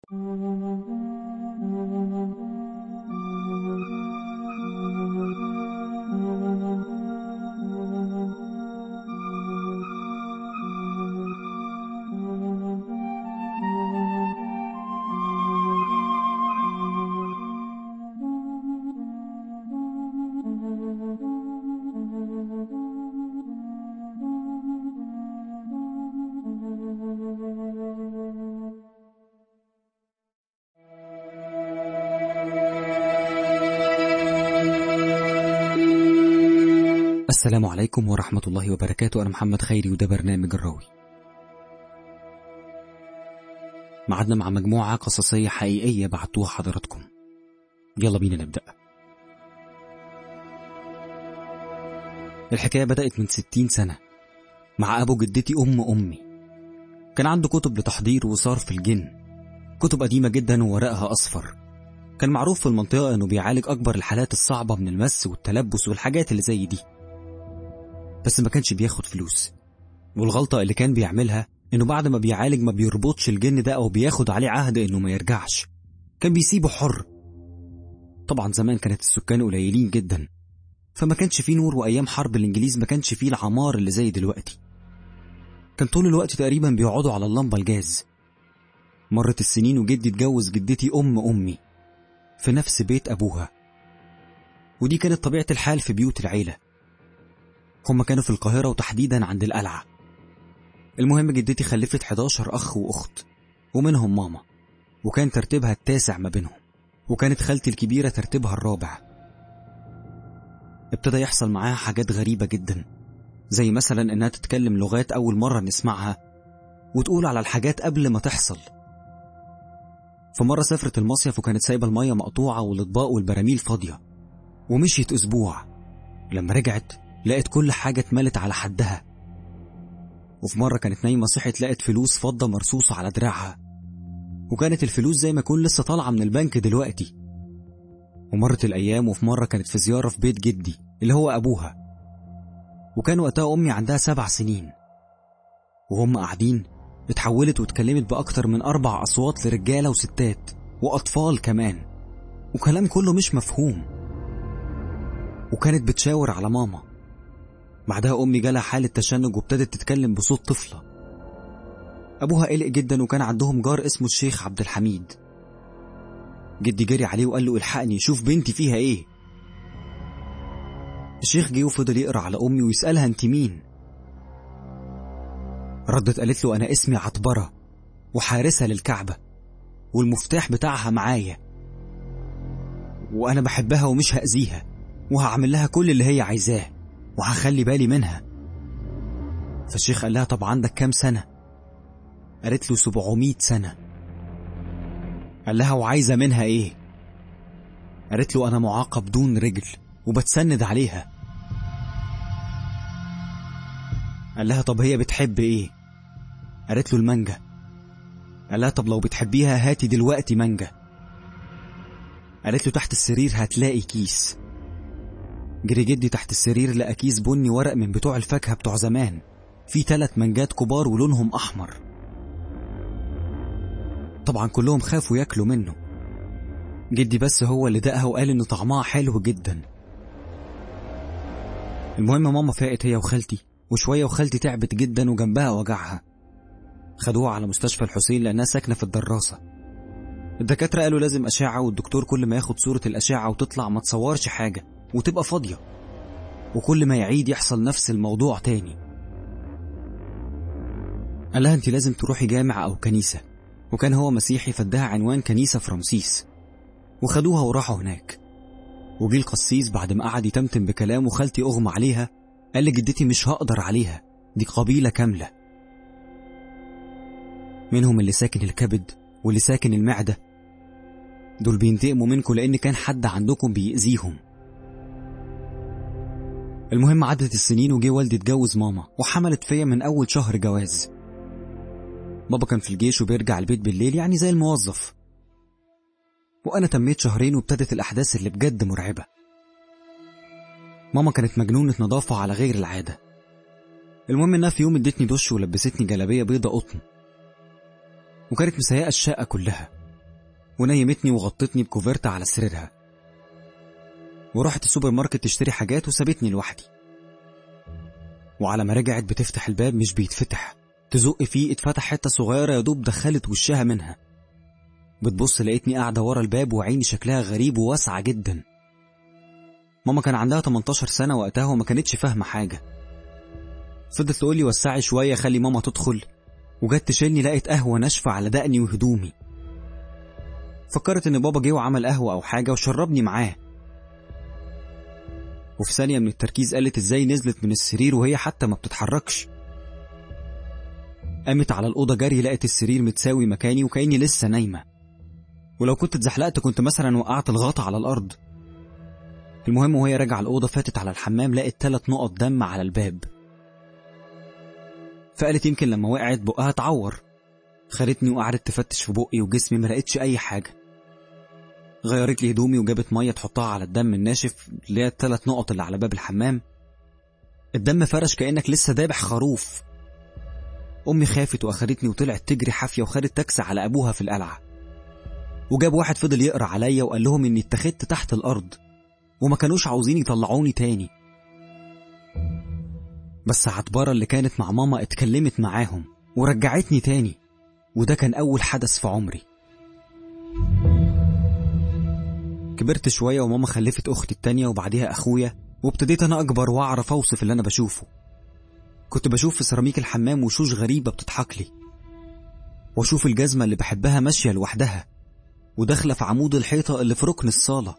السلام عليكم ورحمة الله وبركاته أنا محمد خيري وده برنامج الراوي معدنا مع مجموعة قصصية حقيقية بعتوها حضراتكم يلا بينا نبدأ الحكاية بدأت من ستين سنة مع أبو جدتي أم أمي كان عنده كتب لتحضير وصرف الجن كتب قديمة جدا وورقها أصفر كان معروف في المنطقة إنه بيعالج أكبر الحالات الصعبة من المس والتلبس والحاجات اللي زي دي بس ما كانش بياخد فلوس والغلطة اللي كان بيعملها إنه بعد ما بيعالج ما بيربطش الجن ده أو بياخد عليه عهد إنه ما يرجعش كان بيسيبه حر طبعا زمان كانت السكان قليلين جدا فما كانش فيه نور وأيام حرب الإنجليز ما كانش فيه العمار اللي زي دلوقتي كان طول الوقت تقريبا بيقعدوا على اللمبة الجاز مرت السنين وجدي اتجوز جدتي أم أمي في نفس بيت أبوها ودي كانت طبيعة الحال في بيوت العيلة هما كانوا في القاهرة وتحديدا عند القلعة المهم جدتي خلفت 11 أخ وأخت ومنهم ماما وكان ترتيبها التاسع ما بينهم وكانت خالتي الكبيرة ترتيبها الرابع ابتدى يحصل معاها حاجات غريبة جدا زي مثلا إنها تتكلم لغات أول مرة نسمعها وتقول على الحاجات قبل ما تحصل فمرة سافرت المصيف وكانت سايبة المية مقطوعة والأطباق والبراميل فاضية ومشيت أسبوع لما رجعت لقت كل حاجة اتملت على حدها وفي مرة كانت نايمة صحت لقت فلوس فضة مرصوصة على دراعها وكانت الفلوس زي ما يكون لسه طالعة من البنك دلوقتي ومرت الأيام وفي مرة كانت في زيارة في بيت جدي اللي هو أبوها وكان وقتها أمي عندها سبع سنين وهم قاعدين اتحولت واتكلمت بأكتر من أربع أصوات لرجالة وستات وأطفال كمان وكلام كله مش مفهوم وكانت بتشاور على ماما بعدها أمي جالها حالة تشنج وابتدت تتكلم بصوت طفلة أبوها قلق جدا وكان عندهم جار اسمه الشيخ عبد الحميد جدي جري عليه وقال له الحقني شوف بنتي فيها ايه الشيخ جه وفضل يقرا على أمي ويسألها انت مين ردت قالت له أنا اسمي عطبرة وحارسة للكعبة والمفتاح بتاعها معايا وأنا بحبها ومش هأذيها وهعمل لها كل اللي هي عايزاه وهخلي بالي منها فالشيخ قال لها طب عندك كام سنة قالت له 700 سنة قال لها وعايزة منها ايه قالت له أنا معاقب دون رجل وبتسند عليها قال لها طب هي بتحب ايه قالت له المانجا قال لها طب لو بتحبيها هاتي دلوقتي مانجا قالت له تحت السرير هتلاقي كيس جري جدي تحت السرير لقى كيس بني ورق من بتوع الفاكهة بتوع زمان في تلات منجات كبار ولونهم أحمر طبعا كلهم خافوا ياكلوا منه جدي بس هو اللي دقها وقال إنه طعمها حلو جدا المهم ماما فاقت هي وخالتي وشوية وخالتي تعبت جدا وجنبها وجعها خدوها على مستشفى الحسين لأنها ساكنة في الدراسة الدكاترة قالوا لازم أشعة والدكتور كل ما ياخد صورة الأشعة وتطلع ما تصورش حاجة وتبقى فاضية وكل ما يعيد يحصل نفس الموضوع تاني قال لها انت لازم تروحي جامع أو كنيسة وكان هو مسيحي فادها عنوان كنيسة في رمسيس وخدوها وراحوا هناك وجي القسيس بعد ما قعد يتمتم بكلام وخالتي أغمى عليها قال لجدتي مش هقدر عليها دي قبيلة كاملة منهم اللي ساكن الكبد واللي ساكن المعدة دول بينتقموا منكم لأن كان حد عندكم بيأذيهم المهم عدت السنين وجه والدي اتجوز ماما وحملت فيا من أول شهر جواز بابا كان في الجيش وبيرجع البيت بالليل يعني زي الموظف وأنا تميت شهرين وابتدت الأحداث اللي بجد مرعبة ماما كانت مجنونة نظافة على غير العادة المهم إنها في يوم ادتني دش ولبستني جلابية بيضة قطن وكانت مسيئة الشقة كلها ونيمتني وغطتني بكوفرتة على سريرها ورحت السوبر ماركت تشتري حاجات وسابتني لوحدي وعلى ما رجعت بتفتح الباب مش بيتفتح تزق فيه اتفتح حتة صغيرة يا دوب دخلت وشها منها بتبص لقيتني قاعدة ورا الباب وعيني شكلها غريب وواسعة جدا ماما كان عندها 18 سنة وقتها وما كانتش فاهمة حاجة فضلت تقولي وسعي شوية خلي ماما تدخل وجت تشيلني لقيت قهوة ناشفة على دقني وهدومي فكرت ان بابا جه وعمل قهوة او حاجة وشربني معاه وفي ثانية من التركيز قالت ازاي نزلت من السرير وهي حتى ما بتتحركش قامت على الأوضة جري لقت السرير متساوي مكاني وكأني لسه نايمة ولو كنت اتزحلقت كنت مثلا وقعت الغطا على الأرض المهم وهي راجعة الأوضة فاتت على الحمام لقت تلات نقط دم على الباب فقالت يمكن لما وقعت بقها اتعور خدتني وقعدت تفتش في بقي وجسمي ما لقيتش أي حاجة غيرت لي هدومي وجابت مية تحطها على الدم الناشف اللي هي التلات نقط اللي على باب الحمام الدم فرش كأنك لسه دابح خروف أمي خافت وأخدتني وطلعت تجري حافية وخدت تاكسي على أبوها في القلعة وجاب واحد فضل يقرا عليا وقال لهم إني اتخذت تحت الأرض وما كانوش عاوزين يطلعوني تاني بس عتبارة اللي كانت مع ماما اتكلمت معاهم ورجعتني تاني وده كان أول حدث في عمري كبرت شوية وماما خلفت أختي التانية وبعديها أخويا وابتديت أنا أكبر وأعرف أوصف اللي أنا بشوفه كنت بشوف في سيراميك الحمام وشوش غريبة بتضحك لي وأشوف الجزمة اللي بحبها ماشية لوحدها وداخلة في عمود الحيطة اللي في ركن الصالة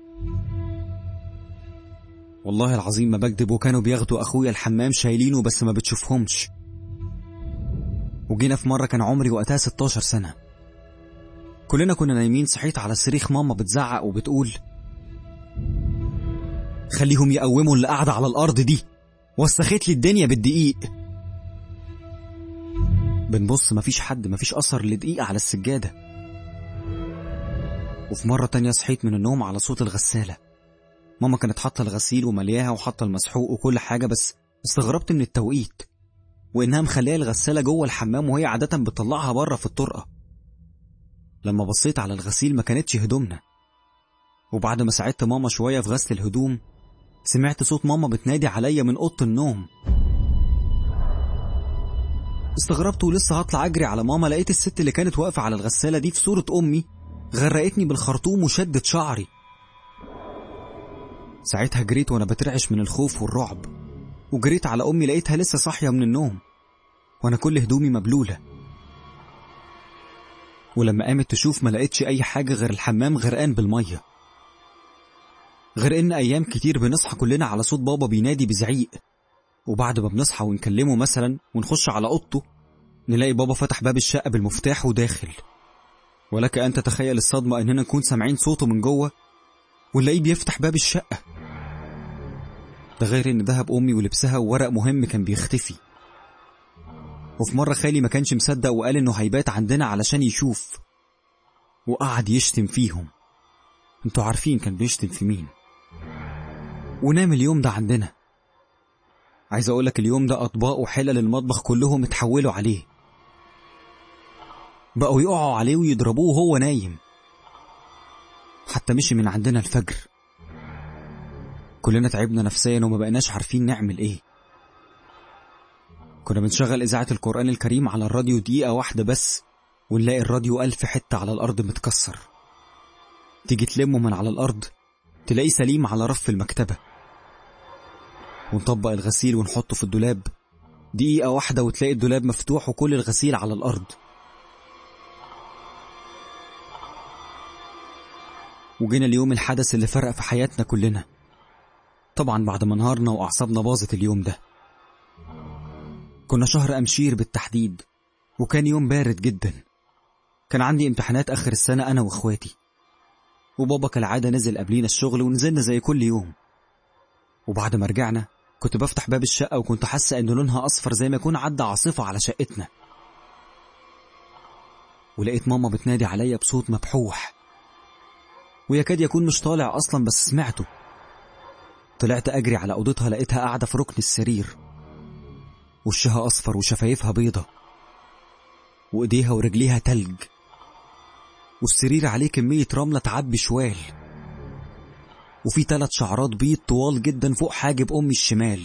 والله العظيم ما بكذب وكانوا بياخدوا أخويا الحمام شايلينه بس ما بتشوفهمش وجينا في مرة كان عمري وقتها 16 سنة كلنا كنا نايمين صحيت على صريخ ماما بتزعق وبتقول خليهم يقوموا اللي قاعدة على الأرض دي وسخت لي الدنيا بالدقيق بنبص مفيش حد مفيش أثر لدقيقة على السجادة وفي مرة تانية صحيت من النوم على صوت الغسالة ماما كانت حاطة الغسيل وملياها وحاطة المسحوق وكل حاجة بس استغربت من التوقيت وإنها مخلية الغسالة جوه الحمام وهي عادة بتطلعها بره في الطرقة لما بصيت على الغسيل ما كانتش هدومنا وبعد ما ساعدت ماما شوية في غسل الهدوم سمعت صوت ماما بتنادي عليا من أوضة النوم استغربت ولسه هطلع أجري على ماما لقيت الست اللي كانت واقفة على الغسالة دي في صورة أمي غرقتني بالخرطوم وشدت شعري ساعتها جريت وأنا بترعش من الخوف والرعب وجريت على أمي لقيتها لسه صاحية من النوم وأنا كل هدومي مبلولة ولما قامت تشوف ما لقيتش أي حاجة غير الحمام غرقان بالمية غير إن أيام كتير بنصحى كلنا على صوت بابا بينادي بزعيق وبعد ما بنصحى ونكلمه مثلا ونخش على أوضته نلاقي بابا فتح باب الشقة بالمفتاح وداخل ولك أن تتخيل الصدمة إننا نكون سامعين صوته من جوه ونلاقيه بيفتح باب الشقة ده غير إن دهب أمي ولبسها وورق مهم كان بيختفي وفي مرة خالي ما كانش مصدق وقال إنه هيبات عندنا علشان يشوف وقعد يشتم فيهم انتوا عارفين كان بيشتم في مين ونام اليوم ده عندنا عايز اقولك اليوم ده اطباق وحلل المطبخ كلهم اتحولوا عليه بقوا يقعوا عليه ويضربوه وهو نايم حتى مشي من عندنا الفجر كلنا تعبنا نفسيا وما بقناش عارفين نعمل ايه كنا بنشغل إذاعة القرآن الكريم على الراديو دقيقة واحدة بس ونلاقي الراديو ألف حتة على الأرض متكسر تيجي تلمه من على الأرض تلاقيه سليم على رف المكتبة ونطبق الغسيل ونحطه في الدولاب دقيقة واحدة وتلاقي الدولاب مفتوح وكل الغسيل على الأرض وجينا اليوم الحدث اللي فرق في حياتنا كلنا طبعا بعد ما نهارنا وأعصابنا باظت اليوم ده كنا شهر أمشير بالتحديد وكان يوم بارد جدا كان عندي امتحانات آخر السنة أنا وإخواتي وبابا كالعادة نزل قبلينا الشغل ونزلنا زي كل يوم وبعد ما رجعنا كنت بفتح باب الشقة وكنت حاسة إن لونها أصفر زي ما يكون عدى عاصفة على شقتنا ولقيت ماما بتنادي عليا بصوت مبحوح ويكاد يكون مش طالع أصلا بس سمعته طلعت أجري على أوضتها لقيتها قاعدة في ركن السرير وشها أصفر وشفايفها بيضة وإيديها ورجليها تلج والسرير عليه كمية رملة تعبي شوال وفي تلات شعرات بيض طوال جدا فوق حاجب أمي الشمال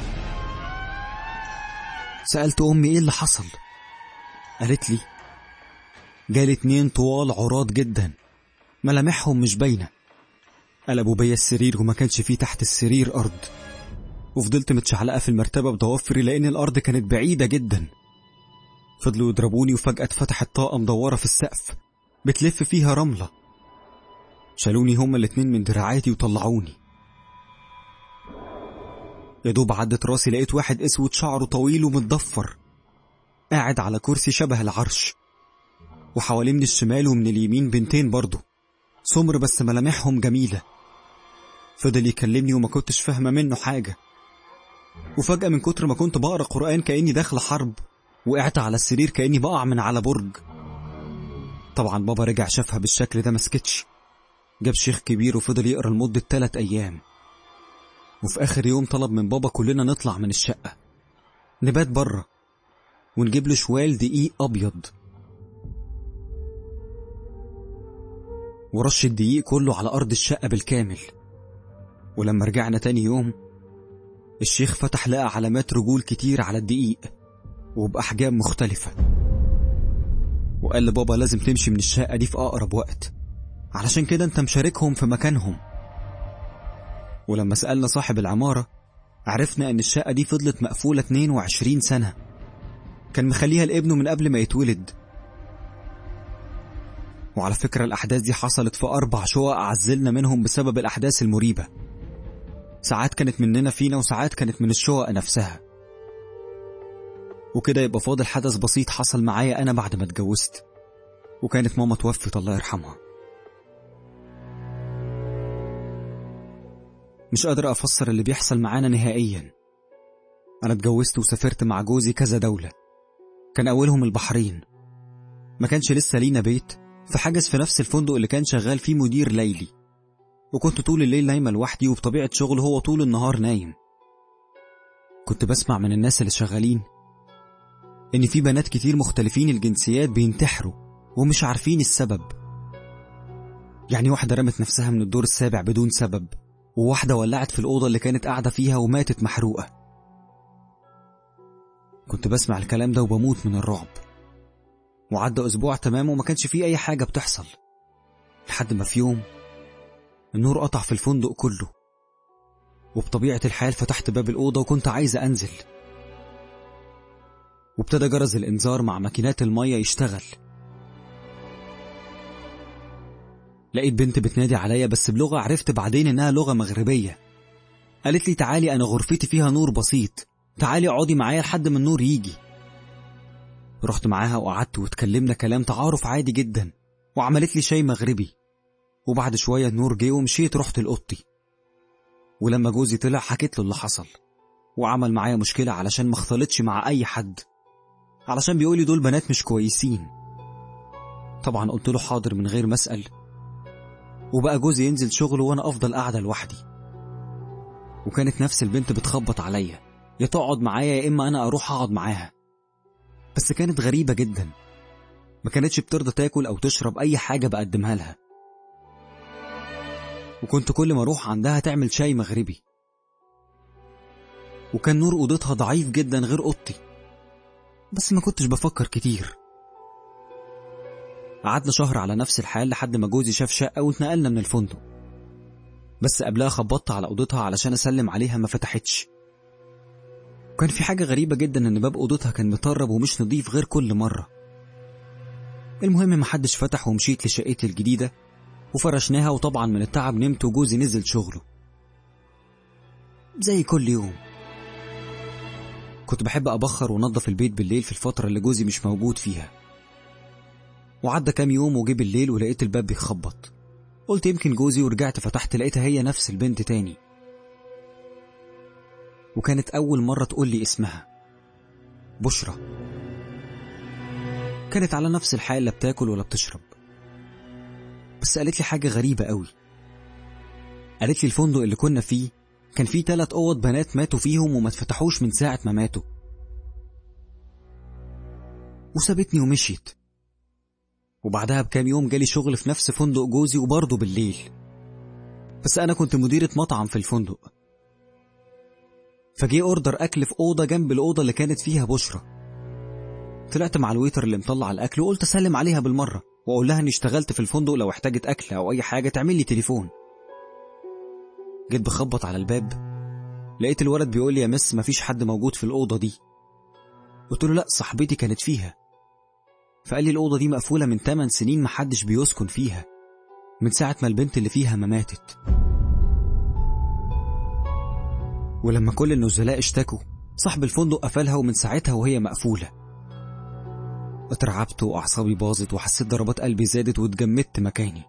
سألت أمي إيه اللي حصل قالت لي جالي اتنين طوال عراض جدا ملامحهم مش باينة قلبوا بيا السرير وما كانش فيه تحت السرير أرض وفضلت متشعلقة في المرتبة بضوافري لأن الأرض كانت بعيدة جدا فضلوا يضربوني وفجأة اتفتحت طاقة مدورة في السقف بتلف فيها رملة شالوني هما الاتنين من دراعاتي وطلعوني يا دوب عدت راسي لقيت واحد اسود شعره طويل ومتضفر قاعد على كرسي شبه العرش وحواليه من الشمال ومن اليمين بنتين برضه سمر بس ملامحهم جميلة فضل يكلمني وما كنتش فاهمة منه حاجة وفجأة من كتر ما كنت بقرا قرآن كأني داخل حرب وقعت على السرير كأني بقع من على برج طبعا بابا رجع شافها بالشكل ده مسكتش جاب شيخ كبير وفضل يقرا لمدة تلات أيام وفي آخر يوم طلب من بابا كلنا نطلع من الشقة نبات بره ونجيب له شوال دقيق أبيض ورش الدقيق كله على أرض الشقة بالكامل ولما رجعنا تاني يوم الشيخ فتح لقى علامات رجول كتير على الدقيق وبأحجام مختلفة وقال لبابا لازم تمشي من الشقة دي في أقرب وقت علشان كده انت مشاركهم في مكانهم ولما سألنا صاحب العمارة عرفنا ان الشقة دي فضلت مقفولة 22 سنة كان مخليها لابنه من قبل ما يتولد وعلى فكرة الأحداث دي حصلت في أربع شقق عزلنا منهم بسبب الأحداث المريبة ساعات كانت مننا فينا وساعات كانت من الشقق نفسها وكده يبقى فاضل حدث بسيط حصل معايا أنا بعد ما اتجوزت وكانت ماما توفت الله يرحمها مش قادر أفسر اللي بيحصل معانا نهائيا أنا اتجوزت وسافرت مع جوزي كذا دولة كان أولهم البحرين ما كانش لسه لينا بيت فحجز في نفس الفندق اللي كان شغال فيه مدير ليلي وكنت طول الليل نايمة لوحدي وبطبيعة شغل هو طول النهار نايم كنت بسمع من الناس اللي شغالين إن في بنات كتير مختلفين الجنسيات بينتحروا ومش عارفين السبب يعني واحدة رمت نفسها من الدور السابع بدون سبب وواحدة ولعت في الأوضة اللي كانت قاعدة فيها وماتت محروقة كنت بسمع الكلام ده وبموت من الرعب وعدى أسبوع تمام وما كانش فيه أي حاجة بتحصل لحد ما في يوم النور قطع في الفندق كله وبطبيعة الحال فتحت باب الأوضة وكنت عايزة أنزل وابتدى جرس الإنذار مع ماكينات المية يشتغل لقيت بنت بتنادي عليا بس بلغة عرفت بعدين إنها لغة مغربية قالت لي تعالي أنا غرفتي فيها نور بسيط تعالي اقعدي معايا لحد ما النور يجي رحت معاها وقعدت واتكلمنا كلام تعارف عادي جدا وعملت لي شاي مغربي وبعد شوية النور جه ومشيت رحت لأوضتي ولما جوزي طلع حكيت له اللي حصل وعمل معايا مشكلة علشان ما اختلطش مع أي حد علشان بيقولي دول بنات مش كويسين طبعا قلت له حاضر من غير ما اسأل وبقى جوزي ينزل شغله وانا افضل قاعدة لوحدي وكانت نفس البنت بتخبط عليا يا تقعد معايا يا اما انا اروح اقعد معاها بس كانت غريبة جدا ما كانتش بترضى تاكل او تشرب اي حاجة بقدمها لها وكنت كل ما اروح عندها تعمل شاي مغربي وكان نور اوضتها ضعيف جدا غير اوضتي بس ما كنتش بفكر كتير قعدنا شهر على نفس الحال لحد ما جوزي شاف شقة واتنقلنا من الفندق بس قبلها خبطت على أوضتها علشان أسلم عليها ما فتحتش وكان في حاجة غريبة جدا إن باب أوضتها كان مطرب ومش نضيف غير كل مرة المهم محدش فتح ومشيت لشقتي الجديدة وفرشناها وطبعا من التعب نمت وجوزي نزل شغله زي كل يوم كنت بحب أبخر ونظف البيت بالليل في الفترة اللي جوزي مش موجود فيها وعدى كام يوم وجه بالليل ولقيت الباب بيخبط قلت يمكن جوزي ورجعت فتحت لقيتها هي نفس البنت تاني وكانت أول مرة تقول لي اسمها بشرى كانت على نفس الحال لا بتاكل ولا بتشرب بس قالت لي حاجة غريبة قوي قالت لي الفندق اللي كنا فيه كان فيه تلات أوض بنات ماتوا فيهم وما اتفتحوش من ساعة ما ماتوا وسابتني ومشيت وبعدها بكام يوم جالي شغل في نفس فندق جوزي وبرضه بالليل بس أنا كنت مديرة مطعم في الفندق فجي أوردر أكل في أوضة جنب الأوضة اللي كانت فيها بشرى طلعت مع الويتر اللي مطلع الأكل وقلت أسلم عليها بالمرة وأقول لها إني اشتغلت في الفندق لو احتاجت أكل أو أي حاجة تعمل لي تليفون جيت بخبط على الباب لقيت الولد بيقول لي يا مس مفيش حد موجود في الأوضة دي قلت له لا صاحبتي كانت فيها فقال لي الأوضة دي مقفولة من 8 سنين محدش بيسكن فيها من ساعة ما البنت اللي فيها ما ماتت ولما كل النزلاء اشتكوا صاحب الفندق قفلها ومن ساعتها وهي مقفولة اترعبت وأعصابي باظت وحسيت ضربات قلبي زادت واتجمدت مكاني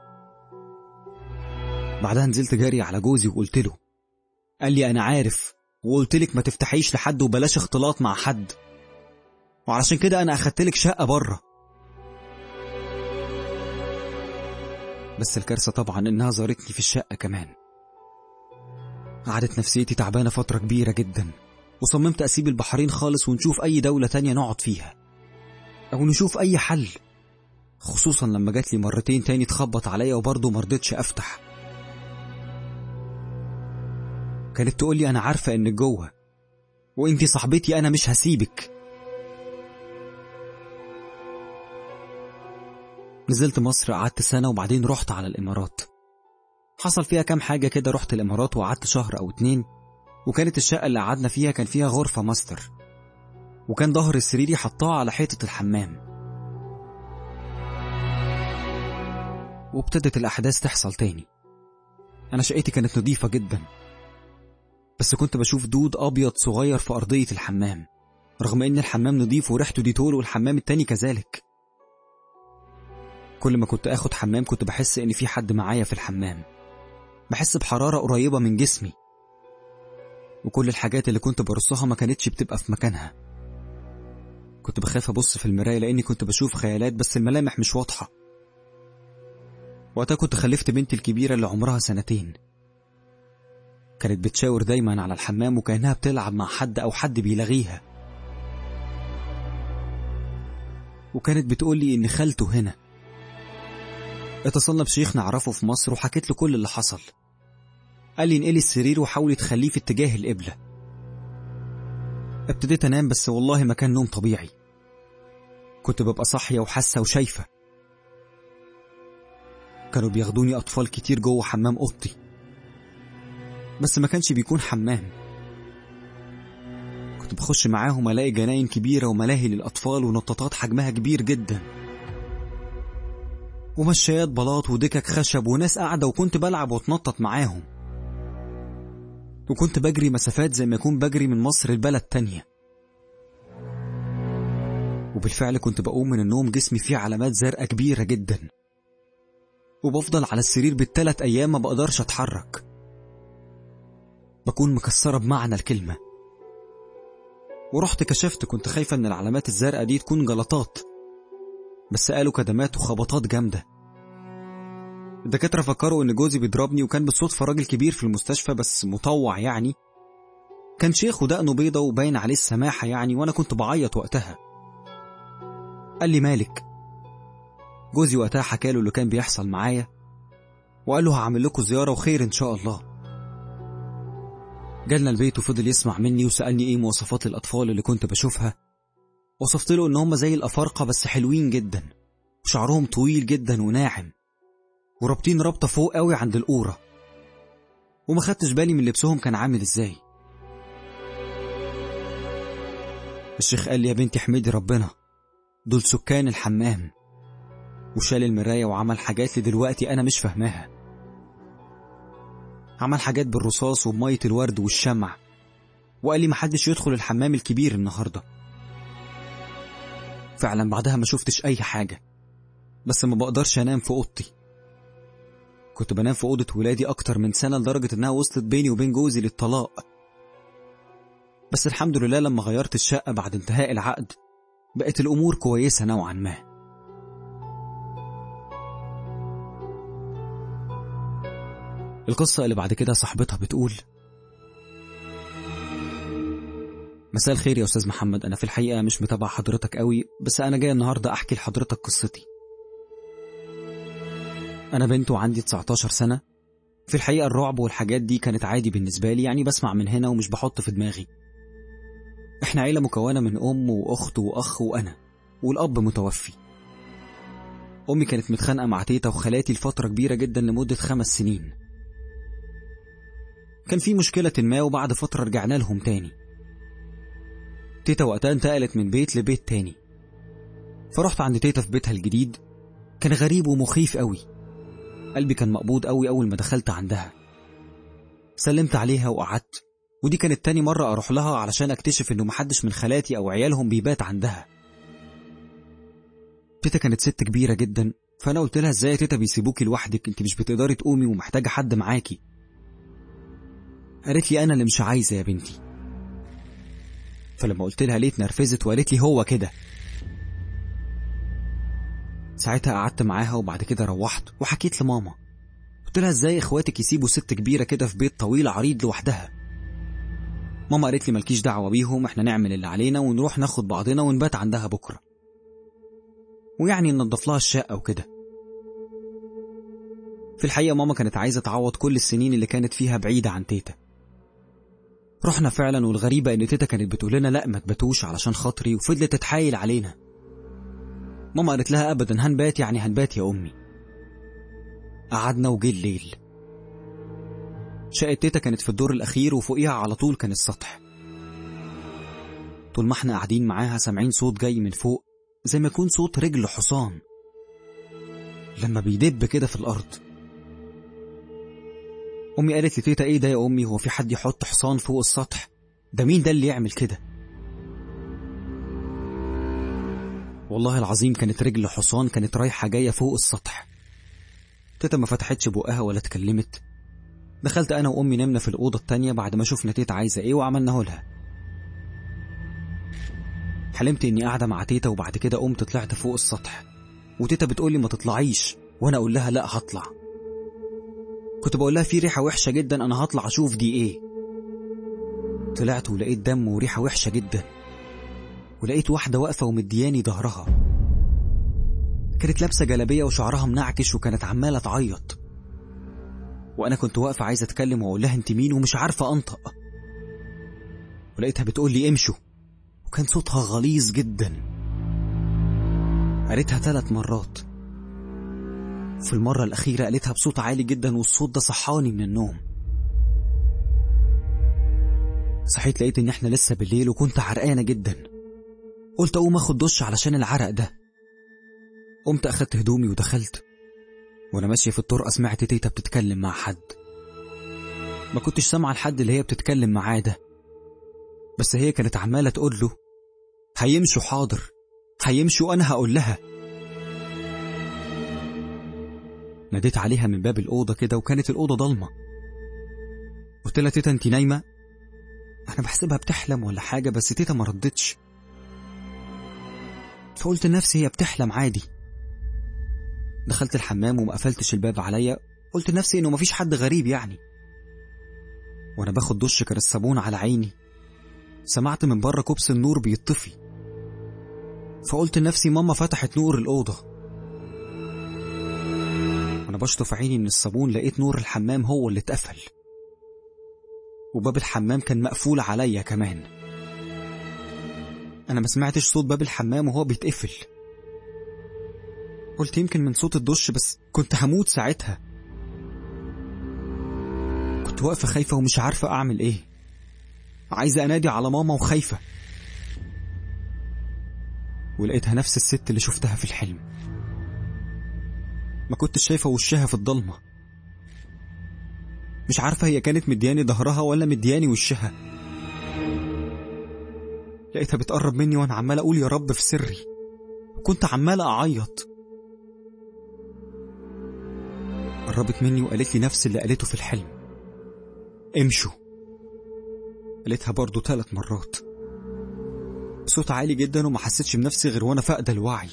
بعدها نزلت جاري على جوزي وقلت له قال لي أنا عارف وقلت لك ما تفتحيش لحد وبلاش اختلاط مع حد وعلشان كده أنا أخدت لك شقة بره بس الكارثة طبعا إنها زارتني في الشقة كمان قعدت نفسيتي تعبانة فترة كبيرة جدا وصممت أسيب البحرين خالص ونشوف أي دولة تانية نقعد فيها أو نشوف أي حل خصوصا لما جات لي مرتين تاني تخبط عليا وبرضه مرضتش أفتح كانت تقول لي أنا عارفة إنك جوه وإنتي صاحبتي أنا مش هسيبك نزلت مصر قعدت سنة وبعدين رحت على الإمارات حصل فيها كام حاجة كده رحت الإمارات وقعدت شهر أو اتنين وكانت الشقة اللي قعدنا فيها كان فيها غرفة ماستر وكان ظهر السريري حطاه على حيطة الحمام وابتدت الأحداث تحصل تاني أنا شقتي كانت نظيفة جدا بس كنت بشوف دود أبيض صغير في أرضية الحمام رغم إن الحمام نظيف وريحته ديتول والحمام التاني كذلك كل ما كنت آخد حمام كنت بحس إن في حد معايا في الحمام بحس بحرارة قريبة من جسمي وكل الحاجات اللي كنت برصها ما كانتش بتبقى في مكانها كنت بخاف أبص في المراية لأني كنت بشوف خيالات بس الملامح مش واضحة وقتها كنت خلفت بنتي الكبيرة اللي عمرها سنتين كانت بتشاور دايما على الحمام وكأنها بتلعب مع حد أو حد بيلغيها وكانت بتقولي إن خالته هنا اتصلنا بشيخ نعرفه في مصر وحكيت له كل اللي حصل قال لي انقلي السرير وحاولي تخليه في اتجاه القبلة ابتديت انام بس والله ما كان نوم طبيعي كنت ببقى صاحية وحاسة وشايفة كانوا بياخدوني أطفال كتير جوه حمام أوضتي بس ما كانش بيكون حمام كنت بخش معاهم ألاقي جناين كبيرة وملاهي للأطفال ونطاطات حجمها كبير جدا ومشايات بلاط ودكك خشب وناس قاعدة وكنت بلعب واتنطط معاهم وكنت بجري مسافات زي ما يكون بجري من مصر لبلد تانية وبالفعل كنت بقوم من النوم جسمي فيه علامات زرقاء كبيرة جدا وبفضل على السرير بالتلات أيام ما بقدرش أتحرك بكون مكسرة بمعنى الكلمة ورحت كشفت كنت خايفة إن العلامات الزرقاء دي تكون جلطات بس قالوا كدمات وخبطات جامدة الدكاترة فكروا إن جوزي بيضربني وكان بالصدفة راجل كبير في المستشفى بس مطوع يعني كان شيخ ودقنه بيضة وباين عليه السماحة يعني وأنا كنت بعيط وقتها قال لي مالك جوزي وقتها حكاله اللي كان بيحصل معايا وقال له هعمل لكم زيارة وخير إن شاء الله جالنا البيت وفضل يسمع مني وسألني إيه مواصفات الأطفال اللي كنت بشوفها وصفت له إن هم زي الأفارقة بس حلوين جدا وشعرهم طويل جدا وناعم ورابطين رابطة فوق قوي عند القورة وما خدتش بالي من لبسهم كان عامل ازاي الشيخ قال لي يا بنتي احمدي ربنا دول سكان الحمام وشال المراية وعمل حاجات لدلوقتي أنا مش فاهماها عمل حاجات بالرصاص وبمية الورد والشمع وقال لي محدش يدخل الحمام الكبير النهاردة فعلا بعدها ما شفتش أي حاجة بس ما بقدرش أنام في أوضتي كنت بنام في أوضة ولادي أكتر من سنة لدرجة إنها وصلت بيني وبين جوزي للطلاق بس الحمد لله لما غيرت الشقة بعد انتهاء العقد بقت الأمور كويسة نوعا ما القصة اللي بعد كده صاحبتها بتقول مساء الخير يا أستاذ محمد أنا في الحقيقة مش متابع حضرتك قوي بس أنا جاي النهاردة أحكي لحضرتك قصتي أنا بنت وعندي 19 سنة في الحقيقة الرعب والحاجات دي كانت عادي بالنسبة لي يعني بسمع من هنا ومش بحط في دماغي احنا عيلة مكونة من أم وأخت وأخ وأنا والأب متوفي أمي كانت متخانقة مع تيتا وخالاتي لفترة كبيرة جدا لمدة خمس سنين كان في مشكلة ما وبعد فترة رجعنا لهم تاني تيتا وقتها انتقلت من بيت لبيت تاني فرحت عند تيتا في بيتها الجديد كان غريب ومخيف قوي قلبي كان مقبوض قوي أول ما دخلت عندها سلمت عليها وقعدت ودي كانت تاني مرة أروح لها علشان أكتشف إنه محدش من خالاتي أو عيالهم بيبات عندها تيتا كانت ست كبيرة جدا فأنا قلت لها إزاي يا تيتا بيسيبوكي لوحدك أنت مش بتقدري تقومي ومحتاجة حد معاكي قالت لي أنا اللي مش عايزة يا بنتي فلما قلت لها ليه اتنرفزت وقالت لي هو كده ساعتها قعدت معاها وبعد كده روحت وحكيت لماما قلت لها ازاي اخواتك يسيبوا ست كبيرة كده في بيت طويل عريض لوحدها ماما قالت لي مالكيش دعوة بيهم احنا نعمل اللي علينا ونروح ناخد بعضنا ونبات عندها بكرة ويعني ننضف لها الشقة وكده في الحقيقة ماما كانت عايزة تعوض كل السنين اللي كانت فيها بعيدة عن تيتا رحنا فعلا والغريبة ان تيتا كانت بتقول لنا لا ما تباتوش علشان خاطري وفضلت تتحايل علينا ماما قالت لها ابدا هنبات يعني هنبات يا امي قعدنا وجه الليل شقة تيتا كانت في الدور الأخير وفوقيها على طول كان السطح طول ما احنا قاعدين معاها سامعين صوت جاي من فوق زي ما يكون صوت رجل حصان لما بيدب كده في الأرض أمي قالت لتيتا إيه ده يا أمي هو في حد يحط حصان فوق السطح ده مين ده اللي يعمل كده والله العظيم كانت رجل حصان كانت رايحة جاية فوق السطح تيتا ما فتحتش بقها ولا اتكلمت دخلت أنا وأمي نمنا في الأوضة التانية بعد ما شفنا تيتا عايزة إيه وعملناه لها حلمت إني قاعدة مع تيتا وبعد كده قمت طلعت فوق السطح وتيتا بتقولي ما تطلعيش وأنا أقول لها لا هطلع كنت بقول لها في ريحة وحشة جدا أنا هطلع أشوف دي إيه طلعت ولقيت دم وريحة وحشة جدا ولقيت واحدة واقفة ومدياني ظهرها كانت لابسة جلابية وشعرها منعكش وكانت عمالة تعيط وأنا كنت واقفة عايزة أتكلم وأقول لها أنت مين ومش عارفة أنطق ولقيتها بتقول لي امشوا وكان صوتها غليظ جدا قالتها ثلاث مرات في المرة الأخيرة قالتها بصوت عالي جدا والصوت ده صحاني من النوم صحيت لقيت إن إحنا لسه بالليل وكنت عرقانة جدا قلت أقوم أخد دش علشان العرق ده قمت أخدت هدومي ودخلت وأنا ماشية في الطرقة سمعت تيتا بتتكلم مع حد ما كنتش سامعة الحد اللي هي بتتكلم معاه ده بس هي كانت عمالة تقول له هيمشوا حاضر هيمشوا أنا هقول لها ناديت عليها من باب الأوضة كده وكانت الأوضة ضلمة قلت لها تيتا انت نايمة أنا بحسبها بتحلم ولا حاجة بس تيتا ما ردتش فقلت لنفسي هي بتحلم عادي دخلت الحمام وما قفلتش الباب عليا قلت لنفسي انه مفيش حد غريب يعني وانا باخد دش كان الصابون على عيني سمعت من بره كوبس النور بيطفي فقلت لنفسي ماما فتحت نور الأوضة وانا بشطف عيني من الصابون لقيت نور الحمام هو اللي اتقفل وباب الحمام كان مقفول عليا كمان انا ما سمعتش صوت باب الحمام وهو بيتقفل قلت يمكن من صوت الدش بس كنت هموت ساعتها كنت واقفة خايفة ومش عارفة أعمل إيه عايزة أنادي على ماما وخايفة ولقيتها نفس الست اللي شفتها في الحلم ما كنتش شايفة وشها في الضلمة مش عارفة هي كانت مدياني ظهرها ولا مدياني وشها لقيتها بتقرب مني وانا عمال اقول يا رب في سري كنت عمال اعيط قربت مني وقالت لي نفس اللي قالته في الحلم امشوا قالتها برضو ثلاث مرات صوت عالي جدا وما حسيتش بنفسي غير وانا فاقدة الوعي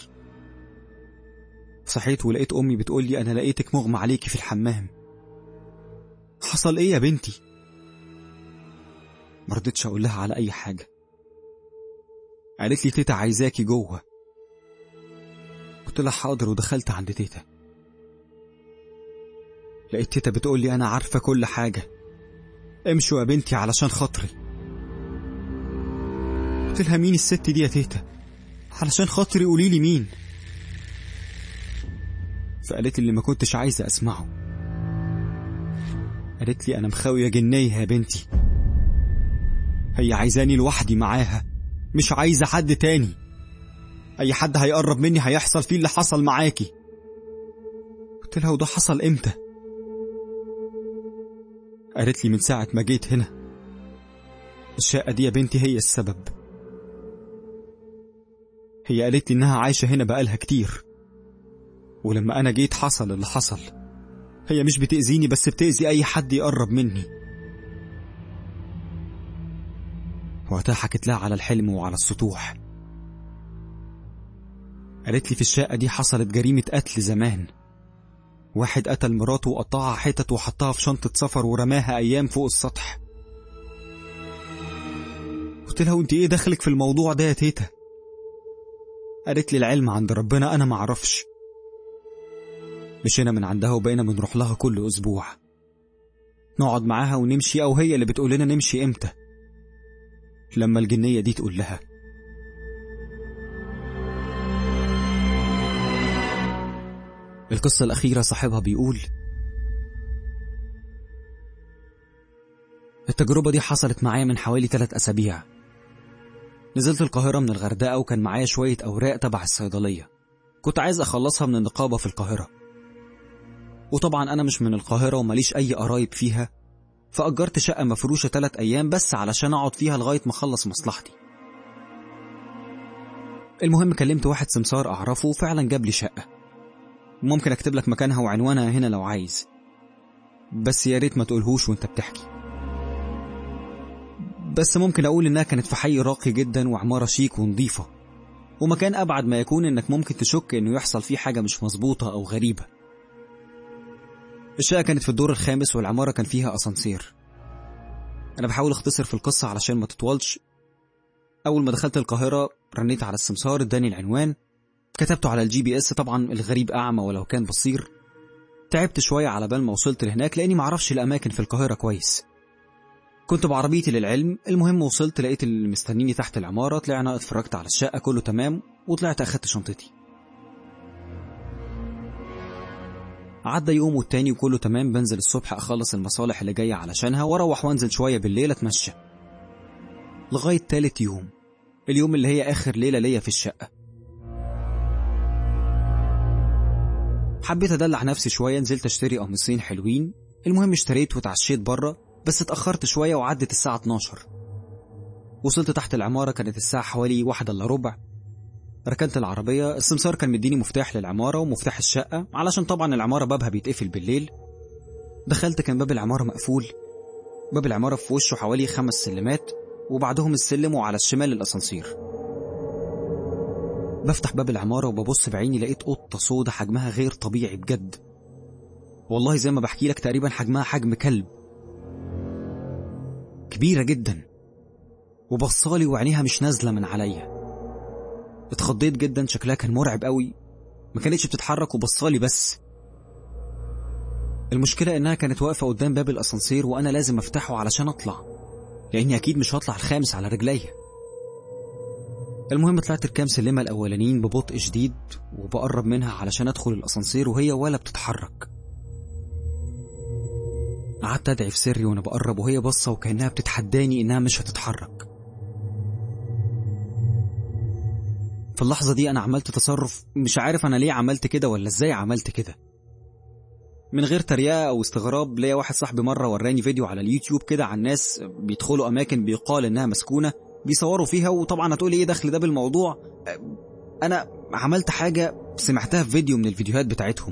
صحيت ولقيت امي بتقول لي انا لقيتك مغمى عليكي في الحمام حصل ايه يا بنتي مرضتش اقول لها على اي حاجه قالت لي تيتا عايزاكي جوه قلت لها حاضر ودخلت عند تيتا لقيت تيتا بتقول لي أنا عارفة كل حاجة امشوا يا بنتي علشان خاطري قلت لها مين الست دي يا تيتا علشان خاطري قولي لي مين فقالت لي اللي ما كنتش عايزة أسمعه قالت لي أنا مخاوية جنية يا بنتي هي عايزاني لوحدي معاها مش عايزة حد تاني أي حد هيقرب مني هيحصل فيه اللي حصل معاكي قلت لها وده حصل إمتى قالت لي من ساعة ما جيت هنا الشقة دي يا بنتي هي السبب هي قالت لي إنها عايشة هنا بقالها كتير ولما أنا جيت حصل اللي حصل هي مش بتأذيني بس بتأذي أي حد يقرب مني وقتها حكيت لها على الحلم وعلى السطوح قالت لي في الشقة دي حصلت جريمة قتل زمان واحد قتل مراته وقطعها حتت وحطها في شنطة سفر ورماها أيام فوق السطح قلت لها وانت ايه دخلك في الموضوع ده يا تيتا قالت لي العلم عند ربنا أنا معرفش مشينا من عندها وبقينا بنروح لها كل أسبوع نقعد معاها ونمشي أو هي اللي بتقول لنا نمشي إمتى لما الجنية دي تقول لها القصة الأخيرة صاحبها بيقول التجربة دي حصلت معايا من حوالي ثلاث أسابيع نزلت القاهرة من الغردقة وكان معايا شوية أوراق تبع الصيدلية كنت عايز أخلصها من النقابة في القاهرة وطبعا أنا مش من القاهرة ومليش أي قرايب فيها فأجرت شقة مفروشة تلات أيام بس علشان أقعد فيها لغاية ما أخلص مصلحتي المهم كلمت واحد سمسار أعرفه وفعلا جاب لي شقة ممكن أكتب لك مكانها وعنوانها هنا لو عايز بس يا ريت ما تقولهوش وانت بتحكي بس ممكن أقول إنها كانت في حي راقي جدا وعمارة شيك ونظيفة ومكان أبعد ما يكون إنك ممكن تشك إنه يحصل فيه حاجة مش مظبوطة أو غريبة الشقة كانت في الدور الخامس والعمارة كان فيها أسانسير أنا بحاول أختصر في القصة علشان ما تطولش أول ما دخلت القاهرة رنيت على السمسار اداني العنوان كتبته على الجي بي اس طبعا الغريب أعمى ولو كان بصير تعبت شوية على بال ما وصلت لهناك لأني معرفش الأماكن في القاهرة كويس كنت بعربيتي للعلم المهم وصلت لقيت اللي مستنيني تحت العمارة طلعنا اتفرجت على الشقة كله تمام وطلعت أخدت شنطتي عدى يوم والتاني وكله تمام بنزل الصبح أخلص المصالح اللي جاية علشانها وأروح وأنزل شوية بالليل أتمشى لغاية تالت يوم اليوم اللي هي آخر ليلة ليا في الشقة حبيت أدلع نفسي شوية نزلت أشتري قميصين حلوين المهم اشتريت وتعشيت بره بس اتأخرت شوية وعدت الساعة 12 وصلت تحت العمارة كانت الساعة حوالي واحدة إلا ربع ركنت العربية السمسار كان مديني مفتاح للعمارة ومفتاح الشقة علشان طبعا العمارة بابها بيتقفل بالليل دخلت كان باب العمارة مقفول باب العمارة في وشه حوالي خمس سلمات وبعدهم السلم وعلى الشمال الأسانسير بفتح باب العمارة وببص بعيني لقيت قطة سودة حجمها غير طبيعي بجد والله زي ما بحكي لك تقريبا حجمها حجم كلب كبيرة جدا وبصالي وعينيها مش نازلة من عليا اتخضيت جدا شكلها كان مرعب قوي ما كانتش بتتحرك وبصالي بس المشكلة انها كانت واقفة قدام باب الاسانسير وانا لازم افتحه علشان اطلع لاني اكيد مش هطلع الخامس على رجليا المهم طلعت الكام سلمة الاولانيين ببطء شديد وبقرب منها علشان ادخل الاسانسير وهي ولا بتتحرك قعدت ادعي في سري وانا بقرب وهي باصه وكانها بتتحداني انها مش هتتحرك في اللحظه دي انا عملت تصرف مش عارف انا ليه عملت كده ولا ازاي عملت كده من غير تريقه او استغراب ليا واحد صاحبي مره وراني فيديو على اليوتيوب كده عن ناس بيدخلوا اماكن بيقال انها مسكونه بيصوروا فيها وطبعا هتقولي ايه دخل ده بالموضوع انا عملت حاجه سمعتها في فيديو من الفيديوهات بتاعتهم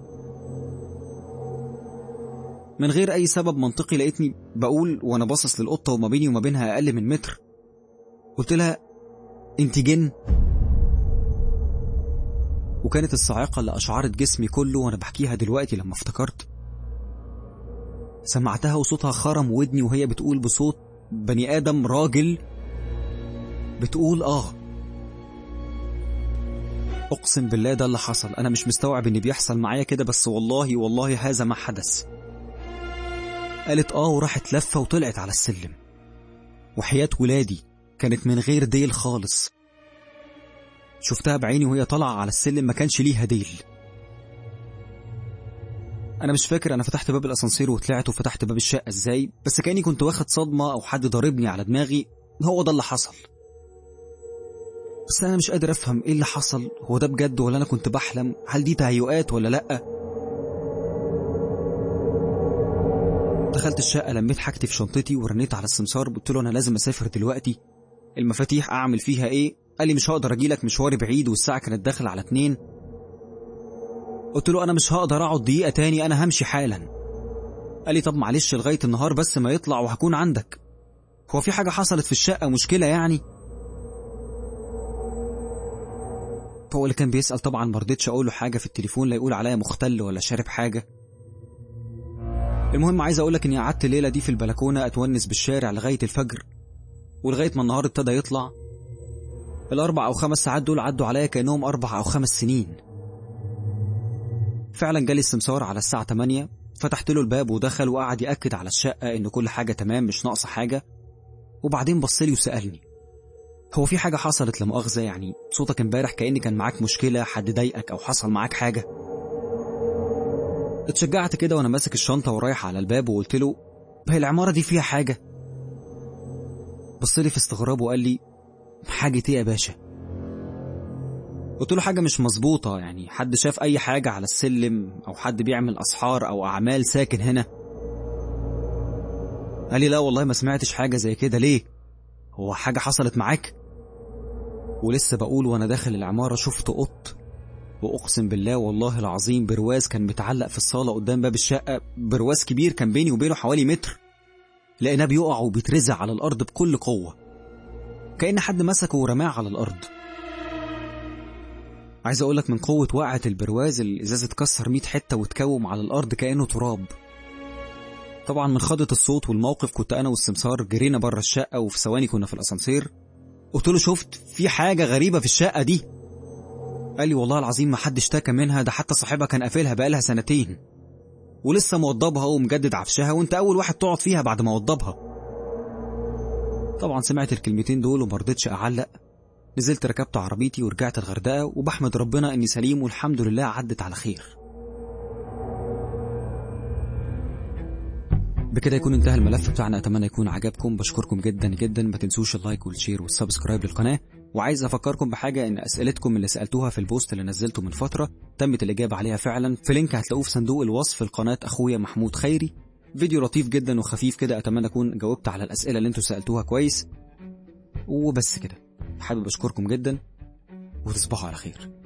من غير أي سبب منطقي لقيتني بقول وأنا باصص للقطة وما بيني وما بينها أقل من متر قلت لها أنت جن وكانت الصاعقة اللي أشعرت جسمي كله وأنا بحكيها دلوقتي لما افتكرت سمعتها وصوتها خرم ودني وهي بتقول بصوت بني آدم راجل بتقول آه اقسم بالله ده اللي حصل انا مش مستوعب ان بيحصل معايا كده بس والله والله هذا ما حدث قالت اه وراحت لفه وطلعت على السلم وحياة ولادي كانت من غير ديل خالص شفتها بعيني وهي طالعة على السلم ما كانش ليها ديل أنا مش فاكر أنا فتحت باب الأسانسير وطلعت وفتحت باب الشقة إزاي بس كأني كنت واخد صدمة أو حد ضاربني على دماغي هو ده اللي حصل بس أنا مش قادر أفهم إيه اللي حصل هو ده بجد ولا أنا كنت بحلم هل دي تهيؤات ولا لأ دخلت الشقة لميت حاجتي في شنطتي ورنيت على السمسار قلت له أنا لازم أسافر دلوقتي المفاتيح أعمل فيها إيه قال لي مش هقدر أجيلك مشواري بعيد والساعة كانت داخل على اتنين قلت له أنا مش هقدر أقعد دقيقة تاني أنا همشي حالا قال لي طب معلش لغاية النهار بس ما يطلع وهكون عندك هو في حاجة حصلت في الشقة مشكلة يعني هو اللي كان بيسأل طبعا مرضتش أقول له حاجة في التليفون لا يقول عليا مختل ولا شارب حاجة المهم عايز أقولك إني قعدت الليلة دي في البلكونة أتونس بالشارع لغاية الفجر ولغاية ما النهار ابتدى يطلع الأربع أو خمس ساعات دول عدوا عليا كأنهم أربع أو خمس سنين فعلا جالي السمسار على الساعة 8 فتحت له الباب ودخل وقعد يأكد على الشقة إن كل حاجة تمام مش ناقصة حاجة وبعدين بصلي وسألني هو في حاجة حصلت لمؤاخذة يعني صوتك امبارح كأن كان معاك مشكلة حد ضايقك أو حصل معاك حاجة اتشجعت كده وأنا ماسك الشنطة ورايح على الباب وقلت له هي العمارة دي فيها حاجة بصلي في استغراب وقال لي حاجة ايه يا باشا قلت له حاجة مش مظبوطة يعني حد شاف أي حاجة على السلم أو حد بيعمل أسحار أو أعمال ساكن هنا قال لي لا والله ما سمعتش حاجة زي كده ليه هو حاجة حصلت معاك ولسه بقول وأنا داخل العمارة شفت قط وأقسم بالله والله العظيم برواز كان متعلق في الصالة قدام باب الشقة برواز كبير كان بيني وبينه حوالي متر لقيناه بيقع وبيترزع على الأرض بكل قوة كأن حد مسكه ورماه على الأرض عايز أقولك من قوة وقعة البرواز الإزاز اتكسر 100 حتة واتكوم على الأرض كأنه تراب طبعا من خضة الصوت والموقف كنت أنا والسمسار جرينا بره الشقة وفي ثواني كنا في الأسانسير قلت له شفت في حاجة غريبة في الشقة دي قال لي والله العظيم ما حد اشتكى منها ده حتى صاحبها كان قافلها بقالها سنتين ولسه موضبها ومجدد عفشها وانت أول واحد تقعد فيها بعد ما وضبها طبعا سمعت الكلمتين دول ومرضتش أعلق نزلت ركبت عربيتي ورجعت الغردقة وبحمد ربنا إني سليم والحمد لله عدت على خير بكده يكون انتهى الملف بتاعنا اتمنى يكون عجبكم بشكركم جدا جدا ما تنسوش اللايك والشير والسبسكرايب للقناه وعايز افكركم بحاجه ان اسئلتكم اللي سالتوها في البوست اللي نزلته من فتره تمت الاجابه عليها فعلا في لينك هتلاقوه في صندوق الوصف لقناه اخويا محمود خيري فيديو لطيف جدا وخفيف كده اتمنى اكون جاوبت على الاسئله اللي انتوا سالتوها كويس وبس كده حابب اشكركم جدا وتصبحوا على خير